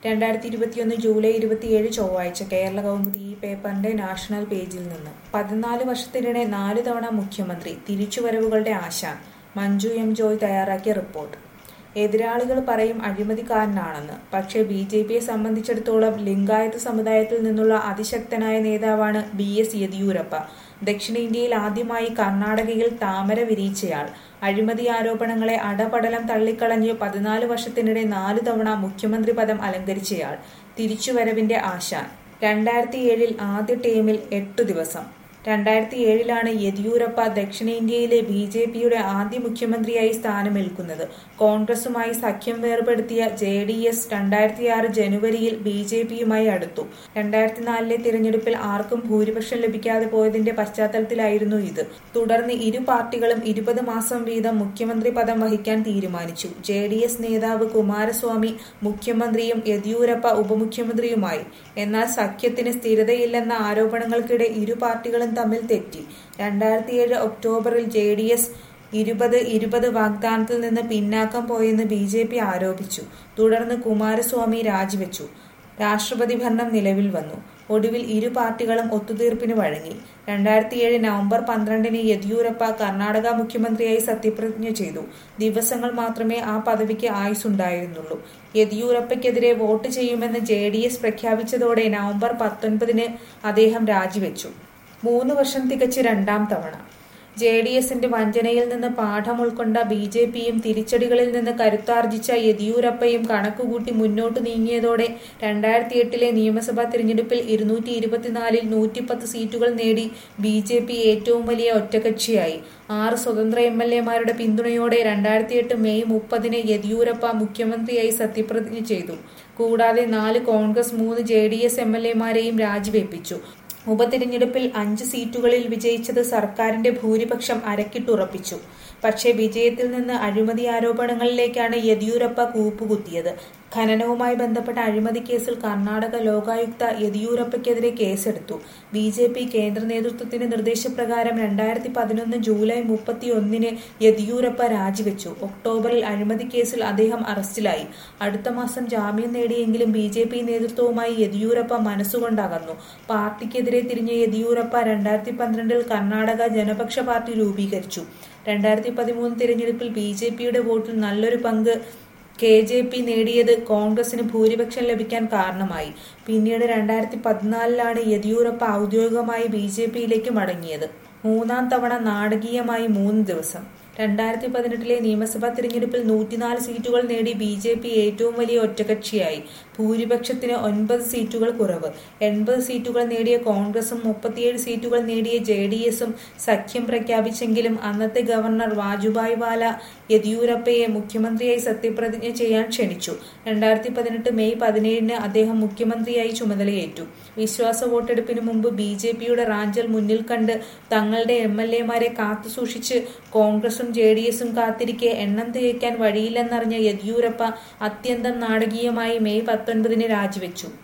രണ്ടായിരത്തി ഇരുപത്തിയൊന്ന് ജൂലൈ ഇരുപത്തിയേഴ് ചൊവ്വാഴ്ച കേരള കൗമുദി ഈ പേപ്പറിന്റെ നാഷണൽ പേജിൽ നിന്ന് പതിനാല് വർഷത്തിനിടെ നാലു തവണ മുഖ്യമന്ത്രി തിരിച്ചുവരവുകളുടെ ആശാൻ മഞ്ജു എം ജോയ് തയ്യാറാക്കിയ റിപ്പോർട്ട് എതിരാളികൾ പറയും അഴിമതിക്കാരനാണെന്ന് പക്ഷേ ബി ജെ പിയെ സംബന്ധിച്ചിടത്തോളം ലിംഗായത്ത് സമുദായത്തിൽ നിന്നുള്ള അതിശക്തനായ നേതാവാണ് ബി എസ് യെദിയൂരപ്പ ദക്ഷിണേന്ത്യയിൽ ആദ്യമായി കർണാടകയിൽ താമര വിരിയിച്ചയാൾ അഴിമതി ആരോപണങ്ങളെ അടപടലം തള്ളിക്കളഞ്ഞ് പതിനാല് വർഷത്തിനിടെ നാലു തവണ മുഖ്യമന്ത്രി പദം അലങ്കരിച്ചയാൾ തിരിച്ചുവരവിന്റെ ആശാൻ രണ്ടായിരത്തി ഏഴിൽ ആദ്യ ടീമിൽ എട്ടു ദിവസം രണ്ടായിരത്തി ഏഴിലാണ് യെദിയൂരപ്പ ദക്ഷിണേന്ത്യയിലെ ബി ജെ പിയുടെ ആദ്യ മുഖ്യമന്ത്രിയായി സ്ഥാനമേൽക്കുന്നത് കോൺഗ്രസുമായി സഖ്യം വേർപെടുത്തിയ ജെ ഡി എസ് രണ്ടായിരത്തിയാറ് ജനുവരിയിൽ ബി ജെ പിയുമായി അടുത്തു രണ്ടായിരത്തി നാലിലെ തിരഞ്ഞെടുപ്പിൽ ആർക്കും ഭൂരിപക്ഷം ലഭിക്കാതെ പോയതിന്റെ പശ്ചാത്തലത്തിലായിരുന്നു ഇത് തുടർന്ന് ഇരു പാർട്ടികളും ഇരുപത് മാസം വീതം മുഖ്യമന്ത്രി പദം വഹിക്കാൻ തീരുമാനിച്ചു ജെ ഡി എസ് നേതാവ് കുമാരസ്വാമി മുഖ്യമന്ത്രിയും യെദിയൂരപ്പ ഉപമുഖ്യമന്ത്രിയുമായി എന്നാൽ സഖ്യത്തിന് സ്ഥിരതയില്ലെന്ന ആരോപണങ്ങൾക്കിടെ ഇരു പാർട്ടികളും തമ്മിൽ തെറ്റി രണ്ടായിരത്തിയേഴ് ഒക്ടോബറിൽ ജെ ഡി എസ് ഇരുപത് ഇരുപത് വാഗ്ദാനത്തിൽ നിന്ന് പിന്നാക്കം പോയെന്ന് ബി ജെ പി ആരോപിച്ചു തുടർന്ന് കുമാരസ്വാമി രാജിവെച്ചു രാഷ്ട്രപതി ഭരണം നിലവിൽ വന്നു ഒടുവിൽ ഇരു പാർട്ടികളും ഒത്തുതീർപ്പിന് വഴങ്ങി രണ്ടായിരത്തിയേഴ് നവംബർ പന്ത്രണ്ടിന് യെദ്യൂരപ്പ കർണാടക മുഖ്യമന്ത്രിയായി സത്യപ്രതിജ്ഞ ചെയ്തു ദിവസങ്ങൾ മാത്രമേ ആ പദവിക്ക് ആയുസുണ്ടായിരുന്നുള്ളൂ യെദ്യൂരപ്പയ്ക്കെതിരെ വോട്ട് ചെയ്യുമെന്ന് ജെ ഡി എസ് പ്രഖ്യാപിച്ചതോടെ നവംബർ പത്തൊൻപതിന് അദ്ദേഹം രാജിവെച്ചു മൂന്ന് വർഷം തികച്ച് രണ്ടാം തവണ ജെ ഡി എസിന്റെ വഞ്ചനയിൽ നിന്ന് പാഠം ഉൾക്കൊണ്ട ബി ജെ പിയും തിരിച്ചടികളിൽ നിന്ന് കരുത്താർജിച്ച യെദിയൂരപ്പയും കണക്കുകൂട്ടി മുന്നോട്ടു നീങ്ങിയതോടെ രണ്ടായിരത്തി എട്ടിലെ നിയമസഭാ തിരഞ്ഞെടുപ്പിൽ ഇരുന്നൂറ്റി ഇരുപത്തിനാലിൽ നൂറ്റിപ്പത്ത് സീറ്റുകൾ നേടി ബി ജെ പി ഏറ്റവും വലിയ ഒറ്റകക്ഷിയായി ആറ് സ്വതന്ത്ര എം എൽ എമാരുടെ പിന്തുണയോടെ രണ്ടായിരത്തി എട്ട് മെയ് മുപ്പതിന് യെദിയൂരപ്പ മുഖ്യമന്ത്രിയായി സത്യപ്രതിജ്ഞ ചെയ്തു കൂടാതെ നാല് കോൺഗ്രസ് മൂന്ന് J D S M L എമാരെയും രാജിവെപ്പിച്ചു ഉപതിരഞ്ഞെടുപ്പിൽ അഞ്ച് സീറ്റുകളിൽ വിജയിച്ചത് സർക്കാരിന്റെ ഭൂരിപക്ഷം അരക്കിട്ടുറപ്പിച്ചു പക്ഷേ വിജയത്തിൽ നിന്ന് അഴിമതി ആരോപണങ്ങളിലേക്കാണ് യെദിയൂരപ്പ കൂപ്പുകുത്തിയത് ഖനനവുമായി ബന്ധപ്പെട്ട അഴിമതി കേസിൽ കർണാടക ലോകായുക്ത യെദിയൂരപ്പയ്ക്കെതിരെ കേസെടുത്തു ബി ജെ പി കേന്ദ്ര നേതൃത്വത്തിന്റെ നിർദ്ദേശപ്രകാരം രണ്ടായിരത്തി പതിനൊന്ന് ജൂലൈ മുപ്പത്തി ഒന്നിന് യെദിയൂരപ്പ രാജിവെച്ചു ഒക്ടോബറിൽ അഴിമതി കേസിൽ അദ്ദേഹം അറസ്റ്റിലായി അടുത്ത മാസം ജാമ്യം നേടിയെങ്കിലും ബി ജെ പി നേതൃത്വവുമായി യെദിയൂരപ്പ മനസ്സുകൊണ്ടകന്നു പാർട്ടിക്കെതിരെ തിരിഞ്ഞ യെദിയൂരപ്പ രണ്ടായിരത്തി പന്ത്രണ്ടിൽ കർണാടക ജനപക്ഷ പാർട്ടി രൂപീകരിച്ചു രണ്ടായിരത്തി പതിമൂന്ന് തിരഞ്ഞെടുപ്പിൽ ബി ജെ പിയുടെ വോട്ടിൽ നല്ലൊരു പങ്ക് കെ ജെ പി നേടിയത് കോൺഗ്രസിന് ഭൂരിപക്ഷം ലഭിക്കാൻ കാരണമായി പിന്നീട് രണ്ടായിരത്തി പതിനാലിലാണ് യെദിയൂരപ്പ ഔദ്യോഗികമായി ബി ജെ പിയിലേക്ക് മടങ്ങിയത് മൂന്നാം തവണ നാടകീയമായി മൂന്ന് ദിവസം രണ്ടായിരത്തി പതിനെട്ടിലെ നിയമസഭാ തിരഞ്ഞെടുപ്പിൽ നൂറ്റിനാല് സീറ്റുകൾ നേടി ബി ജെ പി ഏറ്റവും വലിയ ഒറ്റകക്ഷിയായി ഭൂരിപക്ഷത്തിന് ഒൻപത് സീറ്റുകൾ കുറവ് എൺപത് സീറ്റുകൾ നേടിയ കോൺഗ്രസും മുപ്പത്തിയേഴ് സീറ്റുകൾ നേടിയ ജെ ഡി എസും സഖ്യം പ്രഖ്യാപിച്ചെങ്കിലും അന്നത്തെ ഗവർണർ വാജുഭായ് വാല യെദിയൂരപ്പയെ മുഖ്യമന്ത്രിയായി സത്യപ്രതിജ്ഞ ചെയ്യാൻ ക്ഷണിച്ചു രണ്ടായിരത്തി പതിനെട്ട് മെയ് പതിനേഴിന് അദ്ദേഹം മുഖ്യമന്ത്രിയായി ചുമതലയേറ്റു വിശ്വാസ വോട്ടെടുപ്പിന് മുമ്പ് ബി ജെ പിയുടെ റാഞ്ചൽ മുന്നിൽ കണ്ട് തങ്ങളുടെ എം എൽ എമാരെ കാത്തുസൂക്ഷിച്ച് കോൺഗ്രസും ജെ ഡി എസും കാത്തിരിക്കെ എണ്ണം തികയ്ക്കാൻ വഴിയില്ലെന്നറിഞ്ഞ യെദ്യൂരപ്പ അത്യന്തം നാടകീയമായി മെയ് പത്തൊൻപതിന് രാജിവെച്ചു